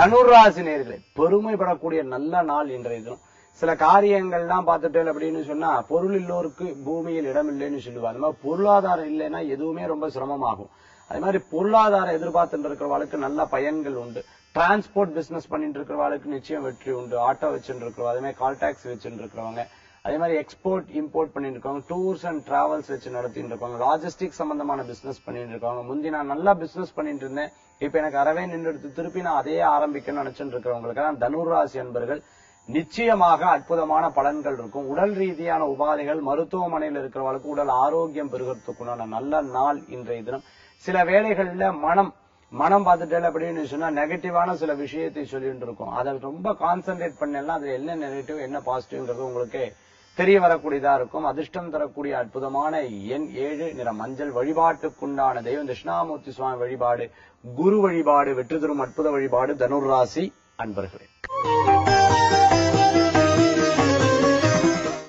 தனுராசி நேர்களே பெருமைப்படக்கூடிய நல்ல நாள் இன்றைய தினம் சில காரியங்கள்லாம் பார்த்துட்டேன் அப்படின்னு சொன்னா பொருள் இல்லோருக்கு பூமியில் இடம் இல்லைன்னு சொல்லுவாங்க அந்த மாதிரி பொருளாதாரம் இல்லைன்னா எதுவுமே ரொம்ப சிரமமாகும் அதே மாதிரி பொருளாதாரம் எதிர்பார்த்துட்டு இருக்கிறவங்களுக்கு நல்ல பயன்கள் உண்டு டிரான்ஸ்போர்ட் பிசினஸ் பண்ணிட்டு இருக்கிறவங்களுக்கு நிச்சயம் வெற்றி உண்டு ஆட்டோ வச்சுட்டு இருக்கிறவங்க அதே மாதிரி கால் டாக்ஸி வச்சுட்டு இருக்கிறவங்க அதே மாதிரி எக்ஸ்போர்ட் இம்போர்ட் பண்ணிட்டு இருக்கவங்க டூர்ஸ் அண்ட் டிராவல்ஸ் வச்சு நடத்திட்டு இருக்கவங்க லாஜிஸ்டிக் சம்பந்தமான பிசினஸ் பண்ணிட்டு இருக்கவங்க முந்தி நான் நல்லா பிசினஸ் பண்ணிட்டு இருந்தேன் இப்ப எனக்கு அறவே நின்று திருப்பி நான் அதையே ஆரம்பிக்கணும்னு நினைச்சிட்டு இருக்கிறவங்களுக்கு தான் தனுராசி அன்பர்கள் நிச்சயமாக அற்புதமான பலன்கள் இருக்கும் உடல் ரீதியான உபாதைகள் மருத்துவமனையில் இருக்கிறவங்களுக்கு உடல் ஆரோக்கியம் பெருகிறதுக்குண்டான நல்ல நாள் இன்றைய தினம் சில வேளைகள்ல மனம் மனம் பார்த்துட்டே அப்படின்னு சொன்னா நெகட்டிவான சில விஷயத்தை சொல்லிட்டு இருக்கும் அதை ரொம்ப கான்சென்ட்ரேட் பண்ணலாம் அதுல என்ன நெகட்டிவ் என்ன பாசிட்டிவ்ங்கிறது உங்களுக்கு தெரிய வரக்கூடியதா இருக்கும் அதிர்ஷ்டம் தரக்கூடிய அற்புதமான எண் ஏழு நிற மஞ்சள் வழிபாட்டுக்குண்டான தெய்வம் தட்சிணாமூர்த்தி சுவாமி வழிபாடு குரு வழிபாடு வெற்றி தரும் அற்புத வழிபாடு தனுர் ராசி அன்பர்களே